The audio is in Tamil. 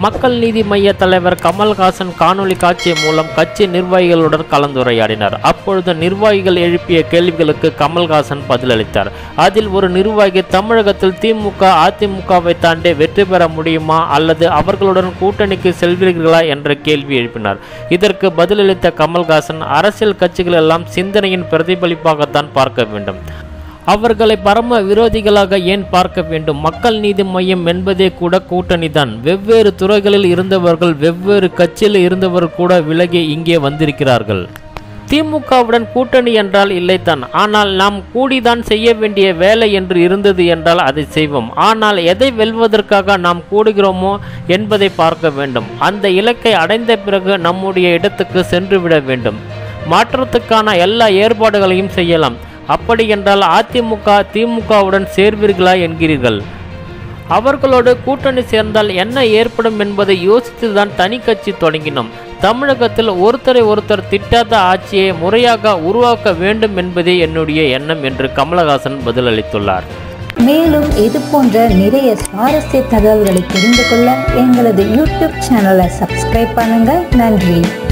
மக்கள் நீதி மய்ய தலைவர் கமல்ஹாசன் காணொலி காட்சி மூலம் கட்சி நிர்வாகிகளுடன் கலந்துரையாடினார் அப்பொழுது நிர்வாகிகள் எழுப்பிய கேள்விகளுக்கு கமல்ஹாசன் பதிலளித்தார் அதில் ஒரு நிர்வாகி தமிழகத்தில் திமுக அதிமுகவை தாண்டி வெற்றி பெற முடியுமா அல்லது அவர்களுடன் கூட்டணிக்கு செல்வீர்களா என்ற கேள்வி எழுப்பினார் இதற்கு பதிலளித்த கமல்ஹாசன் அரசியல் கட்சிகள் எல்லாம் சிந்தனையின் பிரதிபலிப்பாகத்தான் பார்க்க வேண்டும் அவர்களை பரம விரோதிகளாக ஏன் பார்க்க வேண்டும் மக்கள் நீதி மையம் என்பதே கூட கூட்டணிதான் வெவ்வேறு துறைகளில் இருந்தவர்கள் வெவ்வேறு கட்சியில் இருந்தவர் கூட விலகி இங்கே வந்திருக்கிறார்கள் திமுகவுடன் கூட்டணி என்றால் இல்லைத்தான் ஆனால் நாம் கூடிதான் செய்ய வேண்டிய வேலை என்று இருந்தது என்றால் அதை செய்வோம் ஆனால் எதை வெல்வதற்காக நாம் கூடுகிறோமோ என்பதை பார்க்க வேண்டும் அந்த இலக்கை அடைந்த பிறகு நம்முடைய இடத்துக்கு சென்று விட வேண்டும் மாற்றத்துக்கான எல்லா ஏற்பாடுகளையும் செய்யலாம் அப்படி என்றால் அதிமுக திமுகவுடன் சேர்வீர்களா என்கிறீர்கள் அவர்களோடு கூட்டணி சேர்ந்தால் என்ன ஏற்படும் என்பதை யோசித்துதான் தனி கட்சி தொடங்கினோம் தமிழகத்தில் ஒருத்தரை ஒருத்தர் திட்டாத ஆட்சியை முறையாக உருவாக்க வேண்டும் என்பதே என்னுடைய எண்ணம் என்று கமலஹாசன் பதிலளித்துள்ளார் மேலும் இது போன்ற நிறைய சுவாரஸ்ய தகவல்களை தெரிந்து கொள்ள எங்களது யூடியூப் சேனலை சப்ஸ்கிரைப் பண்ணுங்க நன்றி